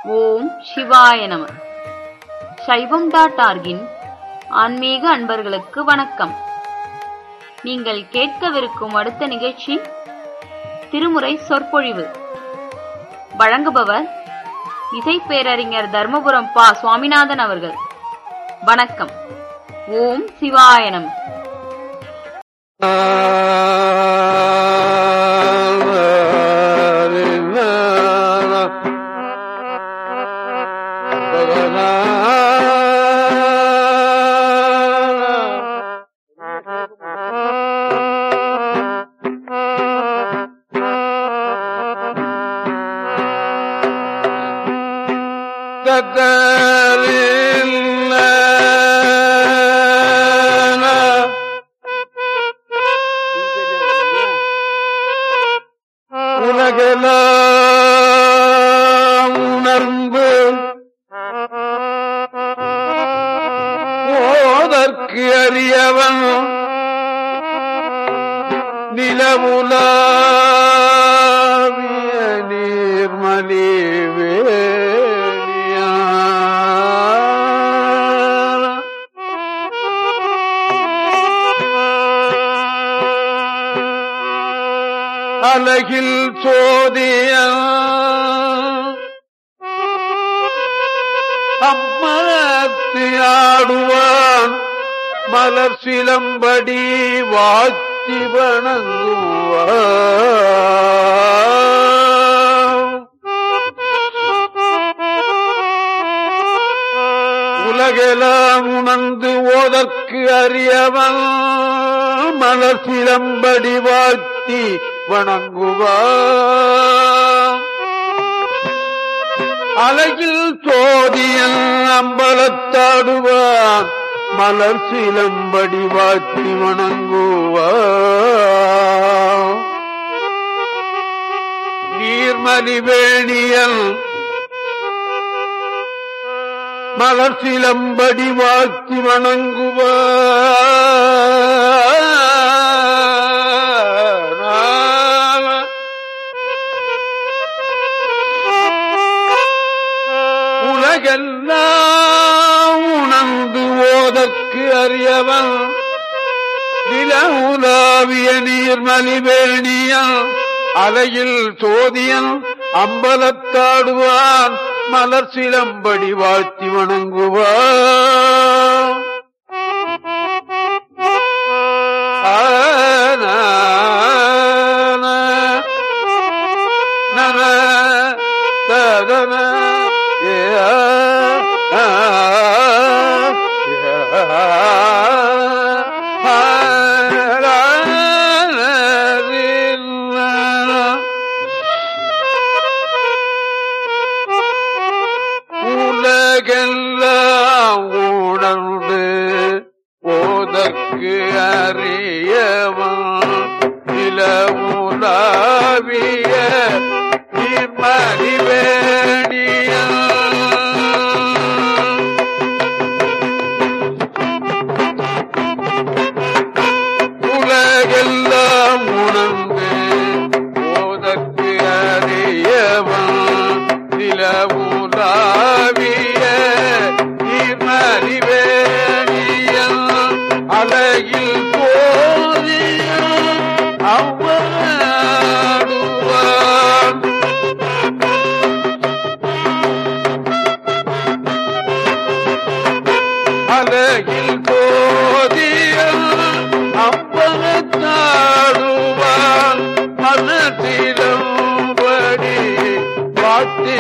ஓம் சிவாய நம சைவம் டாட் ஆர்கின் ஆன்மீக அன்பர்களுக்கு வணக்கம் நீங்கள் கேட்கவிருக்கும் அடுத்த நிகழ்ச்சி திருமுறை சொற்பொழிவு வழங்குபவர் இசை பேரறிஞர் தர்மபுரம் பா சுவாமிநாதன் அவர்கள் வணக்கம் ஓம் சிவாய நம உலகெல்லாம் உணர்ந்து ஓதற்கு அறியவன் நிலவுலாவிய நீர்மலி வேணியா அலகில் சோதிய அம்மனத்து ஆடுவான் மலர் சிலம்படி வாத்தி வணங்குவான் உலகெல்லாம் உணர்ந்து ஓதற்கு அறியவன் மலர் சிலம்படி வாழ்த்தி வணங்குவான் அழகில் சோதியன் அம்பலத்தாடுவான் மலர் சிலம்படி வாழ்த்தி வணங்குவான் நீர்மலி வேணியல் மலர் சிலம்படி வாழ்த்தி வணங்குவான் உலகெல்லாம் உணர்ந்து ஓதற்கு அறியவன் நில உலாவிய நீர்மலி வேணியன் அலையில் சோதியன் அம்பலத்தாடுவான் மலர் சிலம்படி வாழ்த்தி வணங்குவான் ஆன நன ததன ஏ ஆ, ஏ ஆ, ஆ, லா, லா, ரி, லா, லா. உலகெல்லாம் உணர்ந்து ஓதற்கு அறியவன் நிலவுலாவிய நிர்மதிவேணியன் உலகெல்லாம் உணர்ந்து ஓதற்கு அறியவன் நிலவுலாவிய நிர்மதிவேணியன் அலையில் போதிய அவ்வாடுவான் அலகில் போதிய அம்பலத்தாடுவான் மனத்திலும்படி வாட்டி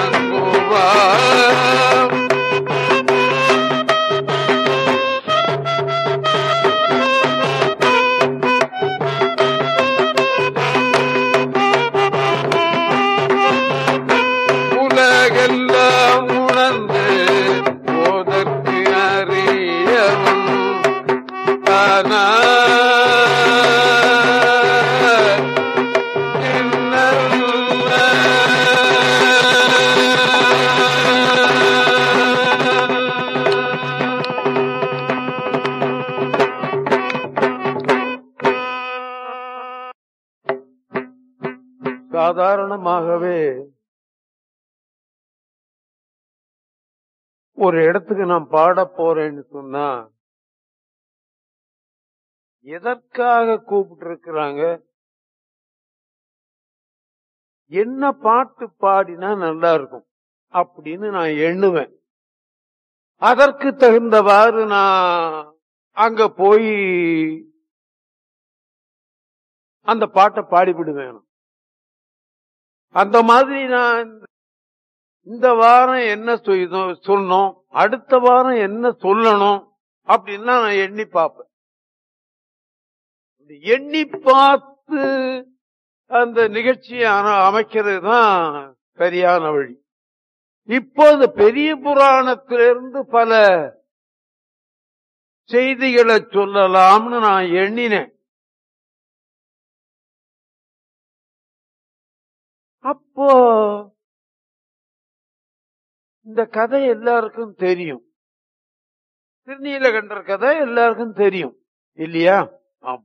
வணங்குவான் உலகெல்லாம் உணர்ந்து போதற்கு அறியவன் தானா சாதாரணமாகவே ஒரு இடத்துக்கு நான் பாட போறேன்னு சொன்னா எதற்காக கூப்பிட்டு இருக்கிறாங்க என்ன பாட்டு பாடினா நல்லா இருக்கும் அப்படின்னு நான் எண்ணுவேன் அதற்கு தகுந்தவாறு நான் அங்க போய் அந்த பாட்டை பாடிவிடுவேன் அந்த மாதிரி நான் இந்த வாரம் என்ன செய்தோம் சொல்லணும் அடுத்த வாரம் என்ன சொல்லணும் அப்படின்னா நான் எண்ணி பார்ப்பேன் எண்ணி பார்த்து அந்த நிகழ்ச்சியை அன- அமைக்கிறது தான் சரியான வழி இப்போது பெரிய புராணத்திலிருந்து பல செய்திகளை சொல்லலாம்னு நான் எண்ணினேன் அப்போ இந்த கதை எல்லாருக்கும் தெரியும் திருநீலகண்டர் கதை எல்லாருக்கும் தெரியும் இல்லையா ஆம்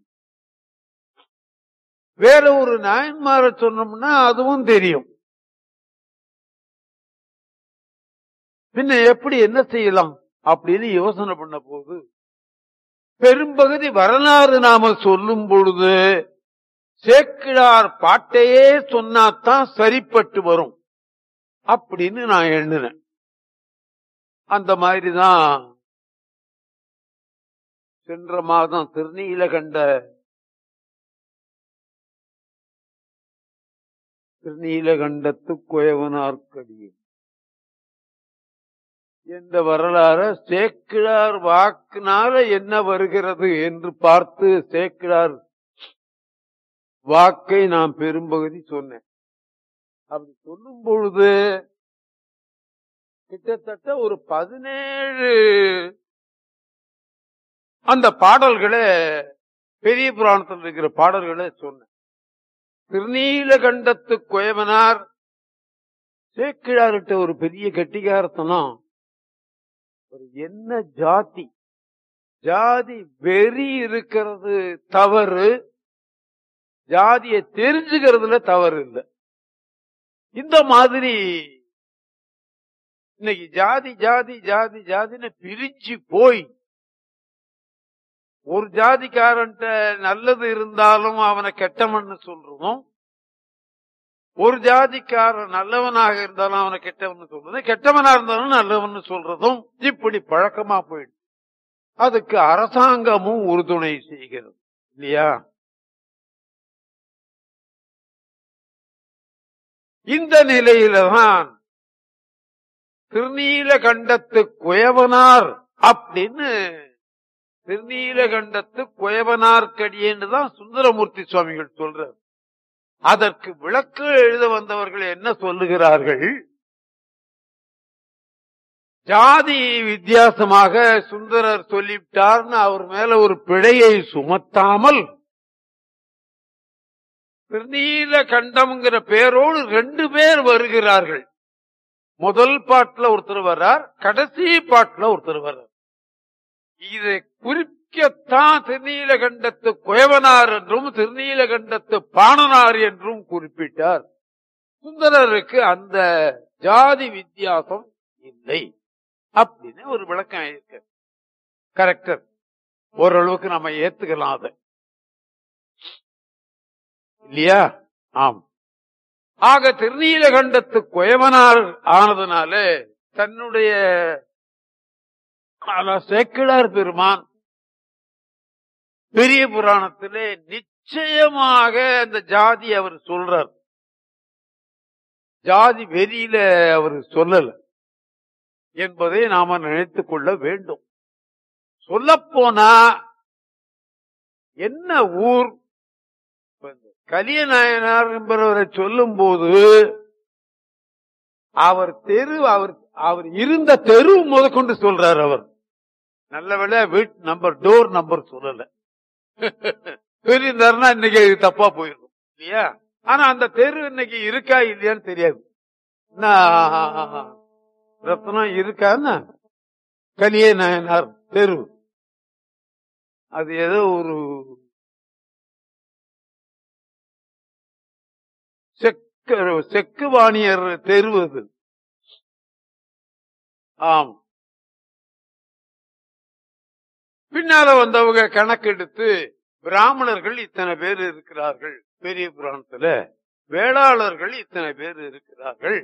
வேற ஒரு நாயன்மார சொன்னோம்னா அதுவும் தெரியும் பின்ன எப்படி என்ன செய்யலாம் அப்படின்னு யோசனை பண்ண போது பெரும்பகுதி வரலாறு நாம சொல்லும் பொழுது சேக்கிழார் பாட்டையே சொன்னாதான் சரிப்பட்டு வரும் அப்படின்னு நான் எண்ணினேன் அந்த மாதிரிதான் சென்ற மாதம் திருநீலகண்ட திருநீலகண்டத்து குயவனார்க்கடியும் என்ற வரலாற சேக்கிழார் வாக்குனால என்ன வருகிறது என்று பார்த்து சேக்கிழார் வாக்கை நான் பெரும்பகுதி சொன்னேன் அப்படி சொல்லும் பொழுது கிட்டத்தட்ட ஒரு பதினேழு அந்த பாடல்களை பெரிய புராணத்தில் இருக்கிற பாடல்களை சொன்னேன் திருநீலகண்டத்து குயவனார் சேக்கிழார்கிட்ட ஒரு பெரிய கெட்டிகாரத்தனம் ஒரு என்ன ஜாதி ஜாதி வெறி இருக்கிறது தவறு ஜாதியை தெரிஞ்சுக்கிறதுல தவறு இல்லை இந்த மாதிரி இன்னைக்கு ஜாதி ஜாதி ஜாதி ஜாதின்னு பிரிஞ்சு போய் ஒரு ஜாதிக்காரன்ட்ட நல்லது இருந்தாலும் அவனை கெட்டவன்னு சொல்றதும் ஒரு ஜாதிக்காரன் நல்லவனாக இருந்தாலும் அவனை கெட்டவன் சொல்றதும் கெட்டவனா இருந்தாலும் நல்லவன் சொல்றதும் இப்படி பழக்கமா போயிடுது அதுக்கு அரசாங்கமும் உறுதுணை செய்கிறது இல்லையா இந்த நிலையில்தான் திருநீலகண்டத்து குயவனார் அப்படின்னு திருநீலகண்டத்து குயவனார்க்கடியேன்னு தான் சுந்தரமூர்த்தி சுவாமிகள் சொல்றார் அதற்கு விளக்கு எழுத வந்தவர்கள் என்ன சொல்லுகிறார்கள் ஜாதி வித்தியாசமாக சுந்தரர் சொல்லிவிட்டார்னு அவர் மேல ஒரு பிழையை சுமத்தாமல் திருநீல கண்டம்ங்கிற பேரோடு ரெண்டு பேர் வருகிறார்கள் முதல் பாட்டுல ஒருத்தர் வர்றார் கடைசி பாட்டுல ஒருத்தர் வர்றார் இதை குறிக்கத்தான் திருநீலகண்டத்து குயவனார் என்றும் திருநீலகண்டத்து பாணனார் என்றும் குறிப்பிட்டார் சுந்தரருக்கு அந்த ஜாதி வித்தியாசம் இல்லை அப்படின்னு ஒரு விளக்கம் இருக்கு கரெக்டர் ஓரளவுக்கு நம்ம ஏத்துக்கலாம் அதை இல்லையா ஆம் ஆக திருநீலகண்டத்து குயவனார் ஆனதுனால தன்னுடைய ஆனா சேக்கிழார் பெருமான் பெரிய புராணத்திலே நிச்சயமாக அந்த ஜாதி அவர் சொல்றார் ஜாதி வெறியில அவர் சொல்லல என்பதை நாம நினைத்துக் கொள்ள வேண்டும் சொல்லப்போனா என்ன ஊர் கலியநாயனார் என்பவரை சொல்லும் போது அவர் தெரு அவர் அவர் இருந்த தெரு முதற்கொண்டு சொல்றார் அவர் நல்ல வேலை வீட் நம்பர் டோர் நம்பர் சொல்லல தெரிந்தாருன்னா இன்னைக்கு இது தப்பா போயிருக்கும் இல்லையா ஆனா அந்த தெரு இன்னைக்கு இருக்கா இல்லையான்னு தெரியாது என்ன ரத்னம் இருக்கான்னு கலியே நாயனார் தெரு அது ஏதோ ஒரு செக்கு செக்குவாணியர் தெரு அது ஆம் பின்னால வந்தவங்க கணக்கெடுத்து பிராமணர்கள் இத்தனை பேர் இருக்கிறார்கள் பெரிய புராணத்துல வேளாளர்கள் இத்தனை பேர் இருக்கிறார்கள்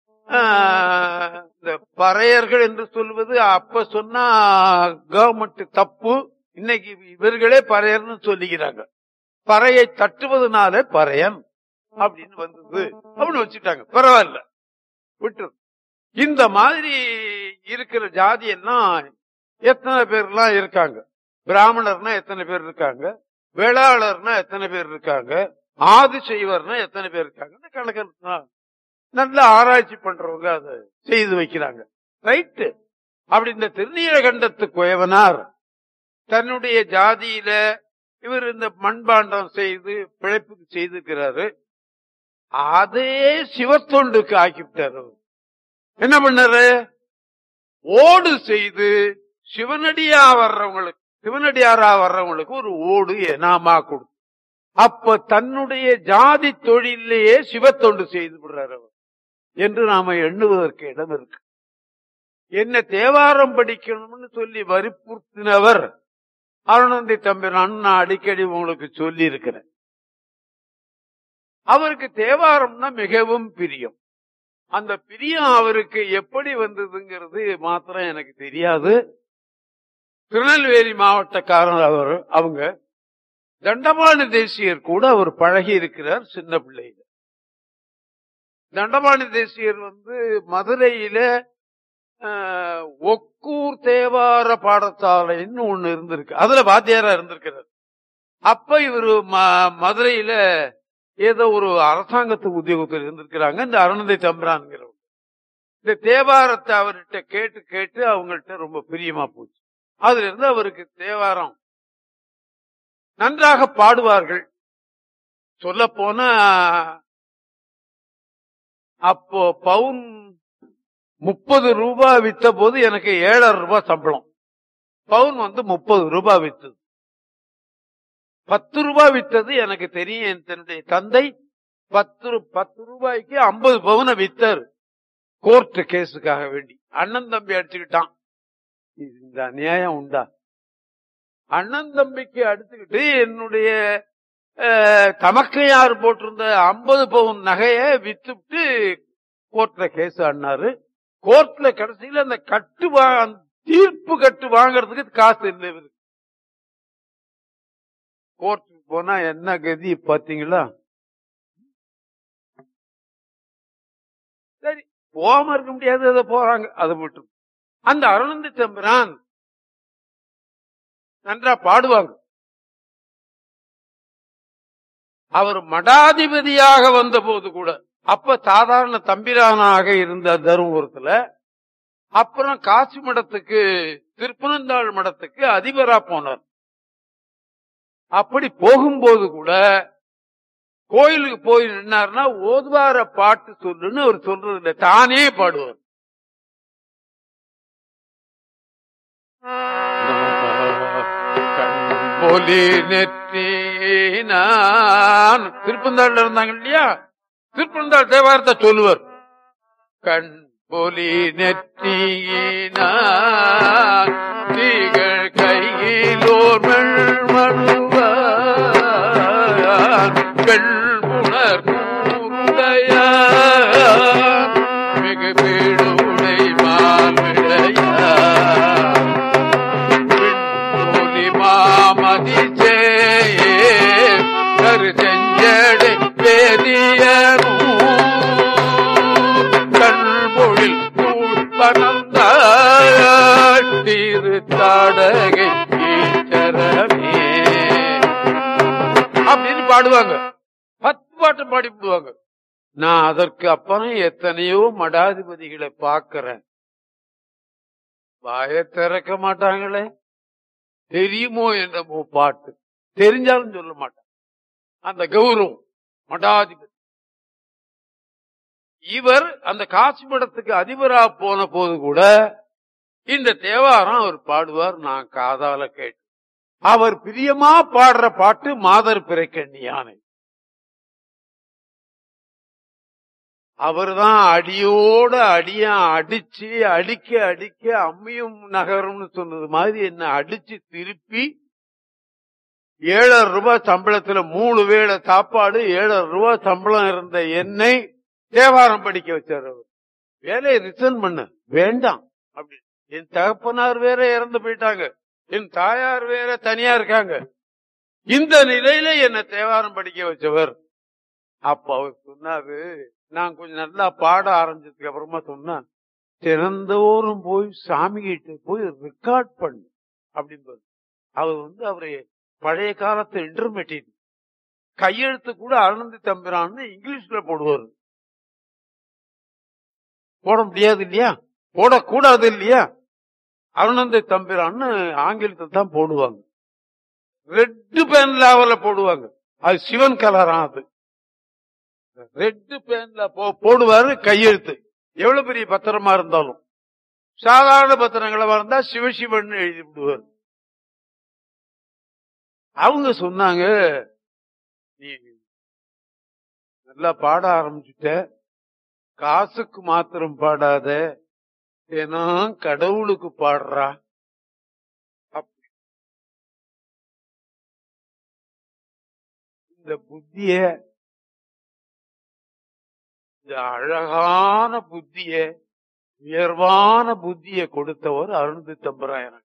ஆஹ், இந்த பறையர்கள் என்று சொல்வது அப்ப சொன்னா கவர்மெண்ட் தப்பு இன்னைக்கு இவர்களே பறையர்னு சொல்லிக்கிறாங்க பறையை தட்டுவதனால பறையன் அப்படின்னு வந்தது அப்படின்னு வச்சுட்டாங்க பரவாயில்ல விட்டு இந்த மாதிரி இருக்கிற ஜாதி எல்லாம் எத்தனை பேர்லாம் இருக்காங்க பிராமணர்னா எத்தனை பேர் இருக்காங்க வேளாளர்னா எத்தனை பேர் இருக்காங்க ஆதி செய்வர்னா எத்தனை பேர் இருக்காங்க கணக்கு நல்ல ஆராய்ச்சி பண்றவங்க அதை செய்து வைக்கிறாங்க ரைட்டு அப்படி இந்த திருநீலகண்டத்து குயவனார் தன்னுடைய ஜாதியில இவர் இந்த மண்பாண்டம் செய்து பிழைப்புக்கு செய்திருக்கிறாரு அதே சிவத்தொண்டுக்கு ஆக்கிவிட்டார் அவர். என்ன பண்ணாரு ஓடு செய்து சிவனடியா வர்றவங்களுக்கு சிவனடியாரா வர்றவங்களுக்கு ஒரு ஓடு எனாமா கொடுத்து அப்ப தன்னுடைய ஜாதி தொழிலேயே சிவத்தொண்டு செய்து விடுறார் அவர் என்று நாம எண்ணுவதற்கு இடம் இருக்கு என்ன தேவாரம் படிக்கணும்னு சொல்லி வற்புறுத்தினவர் அருணந்தி தம்பிரான் நான் அடிக்கடி உங்களுக்கு சொல்லி இருக்கிறேன் அவருக்கு தேவாரம்னா மிகவும் பிரியம் அந்த பிரியம் அவருக்கு எப்படி வந்ததுங்கிறது மாத்திரம் எனக்கு தெரியாது திருநெல்வேலி மாவட்டக்காரர் அவர் அவங்க தண்டபாணி தேசியர் கூட அவர் பழகி இருக்கிறார் சின்ன பிள்ளையில தண்டபாணி தேசியர் வந்து மதுரையில ஆஹ், ஒக்கூர் தேவார பாடசாலைன்னு ஒண்ணு இருந்திருக்கு அதுல வாத்தியாரா இருந்திருக்கிறார் அப்ப இவரு ம- மதுரையில ஏதோ ஒரு அரசாங்கத்து உத்தியோகத்தில் இருந்திருக்கிறாங்க இந்த அருணந்தை தம்பிரான்கிறவங்க இந்த தேவாரத்தை அவர்கிட்ட கேட்டு கேட்டு அவங்கள்ட்ட ரொம்ப பிரியமா போச்சு அதுல இருந்து அவருக்கு தேவாரம் நன்றாக பாடுவார்கள் சொல்ல போனா அப்போ பவுன் முப்பது ரூபாய் வித்த போது எனக்கு ஏழரை ரூபாய் சம்பளம் பவுன் வந்து முப்பது ரூபாய் வித்தது பத்து ரூபாய் வித்தது எனக்கு தெரியும் என் தன்னுடைய தந்தை பத்து ரூ- பத்து ரூபாய்க்கு ஐம்பது பவுனை வித்தாரு கோர்ட் கேஸுக்காக வேண்டி அண்ணன் தம்பி அடிச்சுக்கிட்டான் இது இந்த அநியாயம் உண்டா அண்ணன் தம்பிக்கு அடிச்சுக்கிட்டு என்னுடைய அஹ், தமக்கையார் போட்டிருந்த ஐம்பது பவுன் நகைய வித்துட்டு கோர்ட்ல கேஸ் ஆடினாரு கோர்ட்ல கடைசியில அந்த கட்டு வா- தீர்ப்பு கட்டு வாங்குறதுக்கு காசு இல்லை இவருக்கு கோர்ட்டுக்கு போனா என்ன கதி பாத்தீங்களா சரி போகாம இருக்க முடியாது அதை போறாங்க அதை விட்டு அந்த அருணந்தி தம்பிரான் நன்றா பாடுவாங்க அவர் மடாதிபதியாக வந்த போது கூட அப்ப சாதாரண தம்பிரானாக இருந்த தருமபுரத்துல அப்புறம் காசி மடத்துக்கு திருப்பனந்தாள் மடத்துக்கு அதிபரா போனார் அப்படி போகும்போது கூட கோயிலுக்கு போய் நின்னார்னா ஓதுவார பாட்டு சொல்லுன்னு அவர் சொல்றது இல்லை தானே பாடுவார் ஒலி நெற்றினான் திருப்பந்தாள்ல இருந்தாங்க இல்லையா திருப்பந்தாள் தேவாரத்தை சொல்லுவார் கண் பொலி நெற்றினான் தீகள் கையிலோர் மண்மணுவான் வெள்முணர் கூருடையான் மிகு பீடுடை மாவிடையான் விண்மொழி மாமதிச்சே கரு செஞ்சடை வேதியனும் கண்பொழில் தூள்பனந்தாள் திருத்தாடகை ஈச்சரமே அப்படின்னு பாடுவாங்க பத்து பாட்டு பாடி விடுவாங்க நான் அதற்கு அப்புறம் எத்தனையோ மடாதிபதிகளை பார்க்கிறேன் வாயை திறக்க மாட்டாங்களே தெரியுமோ என்னமோ பாட்டு தெரிஞ்சாலும் சொல்ல மாட்டான் அந்த கௌரவம் மடாதிபதி இவர் அந்த காசி மடத்துக்கு அதிபரா போன போது கூட இந்த தேவாரம் அவர் பாடுவார் நான் காதால கேட்டு அவர் பிரியமா பாடுற பாட்டு மாதர் பிறைக்கண்ணி யானை அவர்தான் அடியோட அடியா அடிச்சு அடிக்க அடிக்க அம்மியும் நகரும்னு சொன்னது மாதிரி என்ன அடிச்சு திருப்பி ஏழரை ரூபாய் சம்பளத்துல மூணு வேளை சாப்பாடு ஏழரை ரூபாய் சம்பளம் இருந்த என்னை தேவாரம் படிக்க வச்சார் அவர் வேலையை ரிசர்ன் பண்ண வேண்டாம் அப்படி என் தகப்பனார் வேற இறந்து போயிட்டாங்க என் தாயார் வேற தனியா இருக்காங்க இந்த நிலையில என்ன தேவாரம் படிக்க வச்சவர் அப்ப அவர் சொன்னாரு நான் கொஞ்சம் நல்லா பாட ஆரம்பிச்சதுக்கு அப்புறமா சொன்னேன் திறந்தோறும் போய் சாமி கிட்ட போய் ரெக்கார்ட் பண்ணு அப்படின்பாரு அவர் வந்து அவரை பழைய காலத்து இன்டர்மீடியட் கையெழுத்து கூட அருணந்தி தம்பிரான்னு இங்கிலீஷ்ல போடுவாரு போட முடியாது இல்லையா போடக்கூடாது இல்லையா அருணந்தி தம்பிரான்னு ஆங்கிலத்தில் தான் போடுவாங்க ரெட் பேன்ல அவர்ல போடுவாங்க அது சிவன் கலரா அது ரெட் பேன்ல போடுவாரு கையெழுத்து எவ்வளவு பெரிய பத்திரமா இருந்தாலும் சாதாரண பத்திரங்களா இருந்தா சிவசிவன் எழுதி விடுவார் அவங்க சொன்னாங்க நீ நல்லா பாட ஆரம்பிச்சுட்ட காசுக்கு மாத்திரம் பாடாத ஏன்னா கடவுளுக்கு பாடுறா அப்படி. இந்த புத்திய இந்த அழகான புத்திய உயர்வான புத்திய கொடுத்தவர் அருணதி தம்பராயன்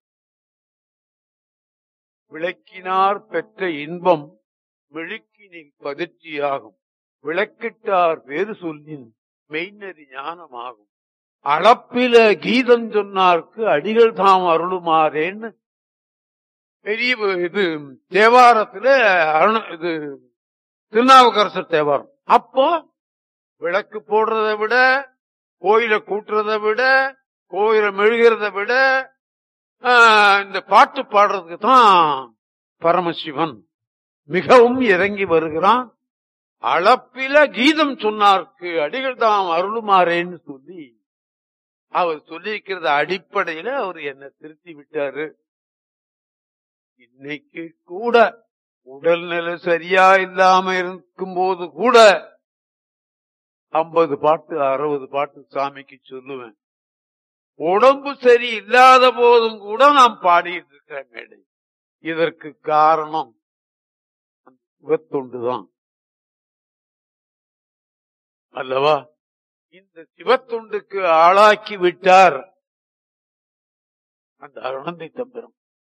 விளக்கினார் பெற்ற இன்பம் விழுக்கினில் பதிர்ச்சியாகும் விளக்கிட்டார் வேறு சொல்லின் மெய்நெறி ஞானமாகும் அளப்பில கீதம் சொன்னார்க்கு அடிகள் தாம் அருளுமாறேன்னு பெரிய இது தேவாரத்துல அருண இது திருநாவுக்கரசர் தேவாரம் அப்போ விளக்கு போடுறதை விட கோயில கூட்டுறதை விட கோயில மெழுகிறத விட ஆஹ், இந்த பாட்டு பாடுறதுக்கு தான் பரமசிவன் மிகவும் இறங்கி வருகிறான் அளப்பில கீதம் சொன்னார்க்கு அடிகள் தாம் அருளுமாறேன்னு சொல்லி அவர் சொல்லியிருக்கிறது அடிப்படையில அவர் என்ன திருத்தி விட்டாரு இன்னைக்கு கூட உடல்நிலை சரியா இல்லாம இருக்கும் போது கூட ஐம்பது பாட்டு அறுபது பாட்டு சாமிக்கு சொல்லுவேன் உடம்பு சரி இல்லாத போதும் கூட நான் பாடிட்டு இருக்கிறேன் மேடை இதற்கு காரணம் சிவத்தொண்டுதான் அல்லவா இந்த சிவத்தொண்டுக்கு ஆளாக்கி விட்டார் அந்த அருணந்தை தம்பிரம்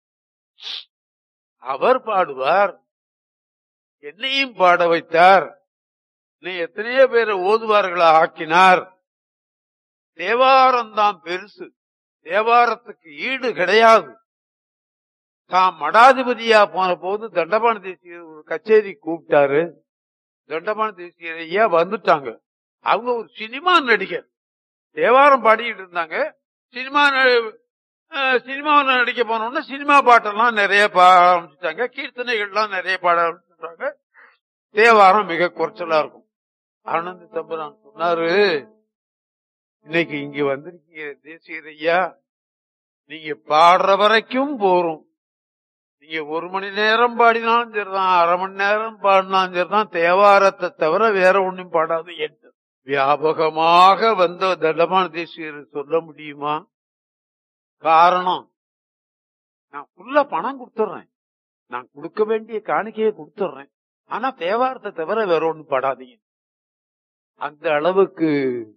அவர் பாடுவார் என்னையும் பாட வைத்தார் நீ எத்தனையோ பேரை ஓதுவார்களா ஆக்கினார் தேவாரம் தான் பெருசு தேவாரத்துக்கு ஈடு கிடையாது தாம் மடாதிபதியா போன போது தண்டபாண தேசியர் ஒரு கச்சேரி கூப்பிட்டாரு தண்டபாண தேசியர் ஐயா வந்துட்டாங்க அவங்க ஒரு சினிமா நடிகர் தேவாரம் பாடிட்டு இருந்தாங்க சினிமா ந- அஹ், சினிமாவில் நடிக்க போனோம்னா சினிமா பாட்டெல்லாம் நிறைய பாட ஆரம்பிச்சுட்டாங்க கீர்த்தனைகள்லாம் நிறைய பாட ஆரம்பிச்சுட்டாங்க தேவாரம் மிக குறைச்சலா இருக்கும் ஆனந்தி தம்பரான் சொன்னாரு இன்னைக்கு இங்க வந்திருக்கீங்க தேசியர் ஐயா நீங்க பாடுற வரைக்கும் போறோம் நீங்க ஒரு மணி நேரம் பாடினாலும் சரிதான் அரை மணி நேரம் பாடினாலும் சரிதான் தேவாரத்தை தவிர வேற ஒண்ணும் பாடாது என்று வியாபகமாக வந்த தண்டமான தேசியர் சொல்ல முடியுமா காரணம் நான் ஃபுல்லா பணம் கொடுத்துட்றேன் நான் கொடுக்க வேண்டிய காணிக்கையை கொடுத்துட்றேன் ஆனா தேவாரத்தை தவிர வேற ஒண்ணும் பாடாதீங்க அந்த அளவுக்கு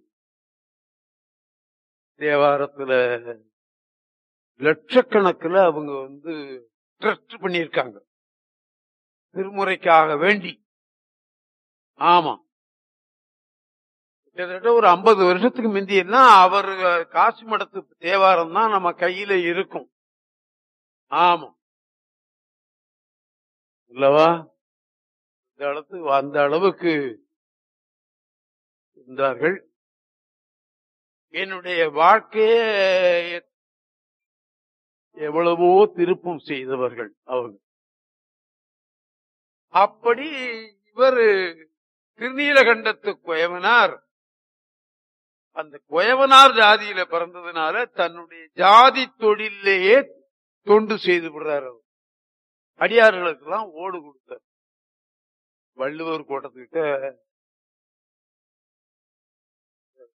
தேவாரத்துல லட்சக்கணக்கில் அவங்க வந்து ட்ரஸ்ட் பண்ணியிருக்காங்க திருமுறைக்காக வேண்டி ஆமா கிட்டத்தட்ட ஒரு ஐம்பது வருஷத்துக்கு முந்தி எல்லாம் அவர் காசி மடத்து தேவாரம் தான் நம்ம கையில இருக்கும் ஆமா இல்லவா இந்த அளவுக்கு அந்த அளவுக்கு இருந்தார்கள் என்னுடைய வாழ்க்கையே எவ்வளவோ திருப்பம் செய்தவர்கள் அவங்க அப்படி இவர் திருநீலகண்டத்து குயவனார் அந்த குயவனார் ஜாதியில பிறந்ததுனால தன்னுடைய ஜாதி தொழிலேயே தொண்டு செய்து விடுறார் அவர் அடியார்களுக்கு எல்லாம் ஓடு கொடுத்தார் வள்ளுவர் கோட்டத்துக்கிட்ட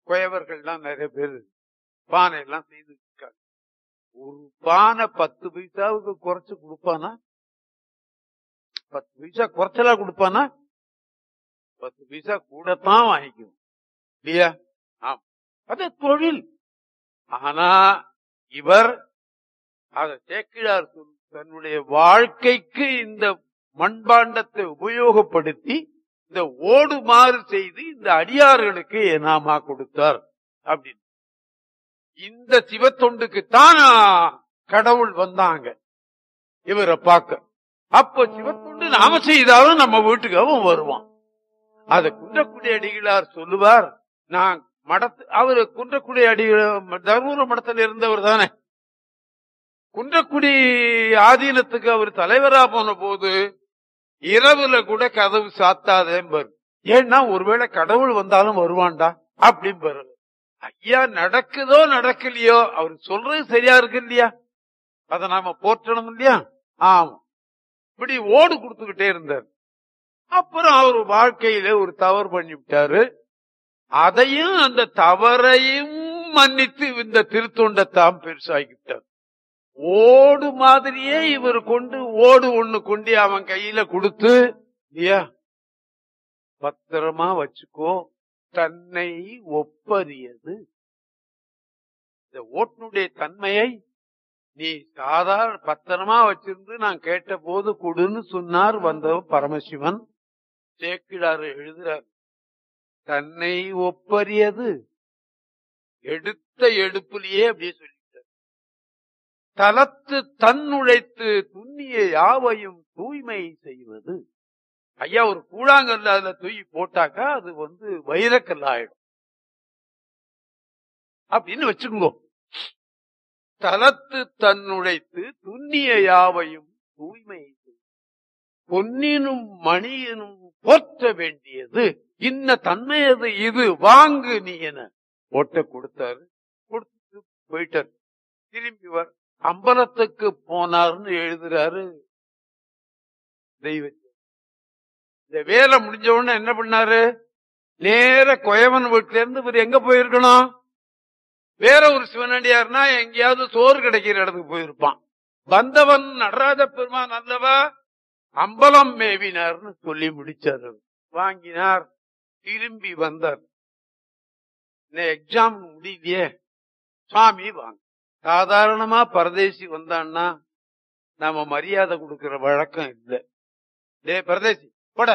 குயவர்கள்லாம் நிறைய பேர் பானை எல்லாம் செய்து இருக்காங்க ஒரு பானை பத்து பைசாவுக்கு குறைச்சு கொடுப்பானா பத்து பைசா குறைச்சலா கொடுப்பானா பத்து பைசா கூடத்தான் வாங்கிக்கும் இல்லையா ஆம் அது தொழில் ஆனா இவர் அதை சேக்கிழார் சொல் தன்னுடைய வாழ்க்கைக்கு இந்த மண்பாண்டத்தை உபயோகப்படுத்தி இந்த ஓடுமாறு செய்து இந்த அடியார்களுக்கு ஏனாமா கொடுத்தார் அப்படின்னு இந்த சிவத்தொண்டுக்கு தான் கடவுள் வந்தாங்க இவரை பார்க்க அப்ப சிவத்தொண்டு நாம செய்தாலும் நம்ம வீட்டுக்கு அவன் வருவான் அத குன்றக்குடி அடிகளார் சொல்லுவார் நான் மடத்து அவரு குன்றக்குடி அடிகள் தர்மபுர மடத்தில் இருந்தவர் தானே குன்றக்குடி ஆதீனத்துக்கு அவர் தலைவரா போன போது இரவுல கூட கதவு சாத்தாதேம்பாரு ஏன்னா ஒருவேளை கடவுள் வந்தாலும் வருவான்டா அப்படிம்பாரு ஐயா நடக்குதோ நடக்கலையோ அவர் சொல்றது சரியா இருக்கு இல்லையா அத நாம போற்றணும் இல்லையா ஆமா இப்படி ஓடு கொடுத்துக்கிட்டே இருந்தார் அப்புறம் அவர் வாழ்க்கையில ஒரு தவறு பண்ணிவிட்டாரு அதையும் அந்த தவறையும் மன்னித்து இந்த திருத்தொண்டத்தாம் பெருசாகிவிட்டார் ஓடு மாதிரியே இவர் கொண்டு ஓடு ஒண்ணு கொண்டு அவன் கையில கொடுத்து இல்லையா பத்திரமா வச்சுக்கோ தன்னை ஒப்பறியது இந்த ஓட்டுனுடைய தன்மையை நீ சாதாரண பத்திரமா வச்சிருந்து நான் கேட்ட போது கொடுன்னு சொன்னார் வந்தவன் பரமசிவன் சேக்கிடாரு எழுதுறார் தன்னை ஒப்பறியது எடுத்த எடுப்புலயே அப்படியே சொல்லிட்டார் தலத்து தன்னுழைத்து துண்ணிய யாவையும் தூய்மை செய்வது ஐயா ஒரு கூழாங்கல்ல அதுல தூக்கி போட்டாக்கா அது வந்து வைரக்கல் ஆயிடும் அப்படின்னு வச்சுக்கோ தலத்து தன்னுழைத்து துண்ணிய யாவையும் தூய்மை செய்வது. பொன்னினும் மணியினும் போற்ற வேண்டியது இன்ன தன்மையது இது வாங்கு நீ என ஓட்ட கொடுத்தாரு கொடுத்துட்டு போயிட்டார் திரும்பி வர் அம்பலத்துக்கு போனார்னு எழுதுறாரு தெய்வ இந்த வேலை முடிஞ்ச உடனே என்ன பண்ணாரு நேர கொயவன் வீட்டுல இருந்து இவர் எங்க போயிருக்கணும் வேற ஒரு சிவனடியார்னா எங்கேயாவது சோறு கிடைக்கிற இடத்துக்கு போயிருப்பான் வந்தவன் நடராஜ பெருமான் அல்லவா அம்பலம் மேவினார்னு சொல்லி முடிச்சார் வாங்கினார் திரும்பி வந்தார் எக்ஸாம் முடியலையே சுவாமி வாங்க சாதாரணமா பரதேசி வந்தான்னா நாம மரியாதை கொடுக்கிற வழக்கம் இல்லை டே பரதேசி போட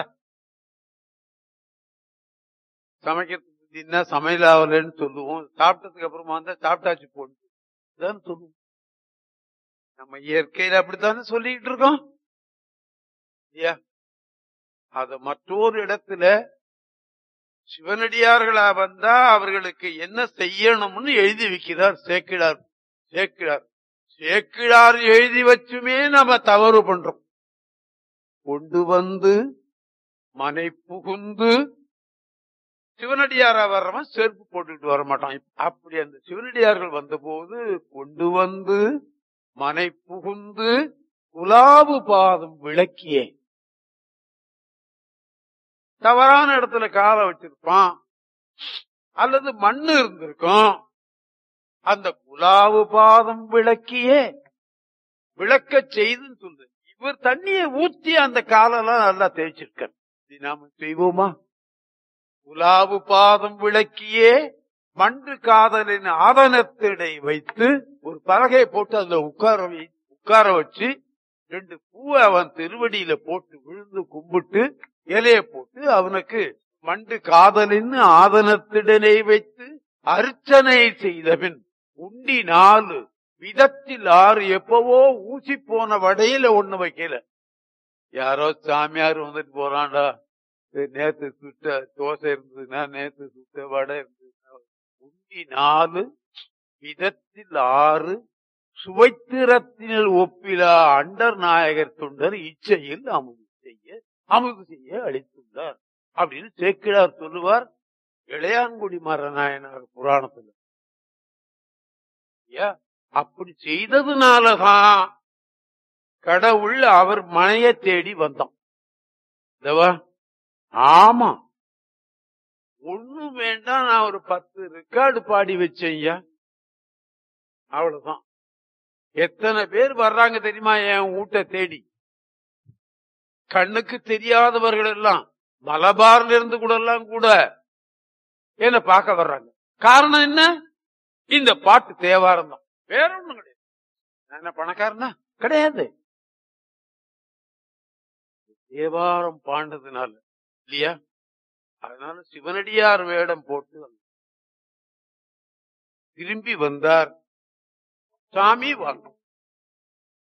சமைக்கிறதுக்கு முந்தினா சமையல் ஆகலன்னு சொல்லுவோம் சாப்பிட்டதுக்கு அப்புறமா வந்தா சாப்பிட்டாச்சு போட்டு இதான் சொல்லுவோம் நம்ம இயற்கையில அப்படித்தானே சொல்லிட்டு இருக்கோம் இல்லையா அத மற்றொரு இடத்துல சிவனடியார்களா வந்தா அவர்களுக்கு என்ன செய்யணும்னு எழுதி வைக்கிறார் சேக்கிழார் சேக்கிழார் சேக்கிழார் எழுதி வச்சுமே நம்ம தவறு பண்றோம் கொண்டு வந்து மனை புகுந்து சிவனடியாரா வர்றவன் செருப்பு போட்டுட்டு வர மாட்டான் அப்படி அந்த சிவனடியார்கள் வந்தபோது கொண்டு வந்து மனை புகுந்து குலாவு பாதம் விளக்கியே தவறான இடத்துல காலை வச்சிருப்பான் அல்லது மண்ணு இருந்திருக்கும் அந்த குலாவு பாதம் விளக்கியே விளக்க செய்துன்னு சொல்றது இவர் தண்ணியை ஊத்தி அந்த காலெல்லாம் நல்லா தேய்ச்சிருக்கார் இது நாம செய்வோமா குலாவு பாதம் விளக்கியே மண்டு காதலின் ஆதனத்திடை வைத்து ஒரு பலகையை போட்டு அதுல உட்கார வை உட்கார வச்சு ரெண்டு பூவை அவன் திருவடியில போட்டு விழுந்து கும்பிட்டு இலைய போட்டு அவனுக்கு மண்டு காதலின் ஆதனத்திடனை வைத்து அர்ச்சனை செய்தபின் உண்டி நாலு விதத்தில் ஆறு எப்பவோ ஊசி போன வடையில ஒண்ணு வைக்கல யாரோ சாமியார் வந்துட்டு போறான்டா இது நேத்து சுட்ட தோசை இருந்ததுன்னா நேத்து சுட்ட வடை இருந்ததுன்னா உண்டி நாலு விதத்தில் ஆறு சுவைத்திரத்தினில் ஒப்பிலா அண்டர் நாயகர் தொண்டர் இச்சையில் அமுது செய்ய அமுது செய்ய அளித்துள்ளார் அப்படின்னு சேக்கிழார் சொல்லுவார் இளையான்குடி மரநாயனார் புராணத்துல ஏன் அப்படி செய்ததுனாலதான் கடவுள் அவர் மனைய தேடி வந்தான் இல்லவா? ஆமா ஒண்ணும் வேண்டாம் நான் ஒரு பத்து ரெக்கார்டு பாடி வச்சேன் ஐயா அவ்வளவுதான் எத்தனை பேர் வர்றாங்க தெரியுமா என் வீட்டை தேடி கண்ணுக்கு தெரியாதவர்கள் எல்லாம் மலபார்ல இருந்து கூட எல்லாம் கூட என்ன பார்க்க வர்றாங்க காரணம் என்ன இந்த பாட்டு தேவாரம் தான் வேற ஒண்ணும் கிடையாது நான் என்ன பணக்காரனா கிடையாது தேவாரம் பாண்டதுனால இல்லையா அதனால சிவனடியார் வேடம் போட்டு வந்தார். திரும்பி வந்தார் சாமி வாங்க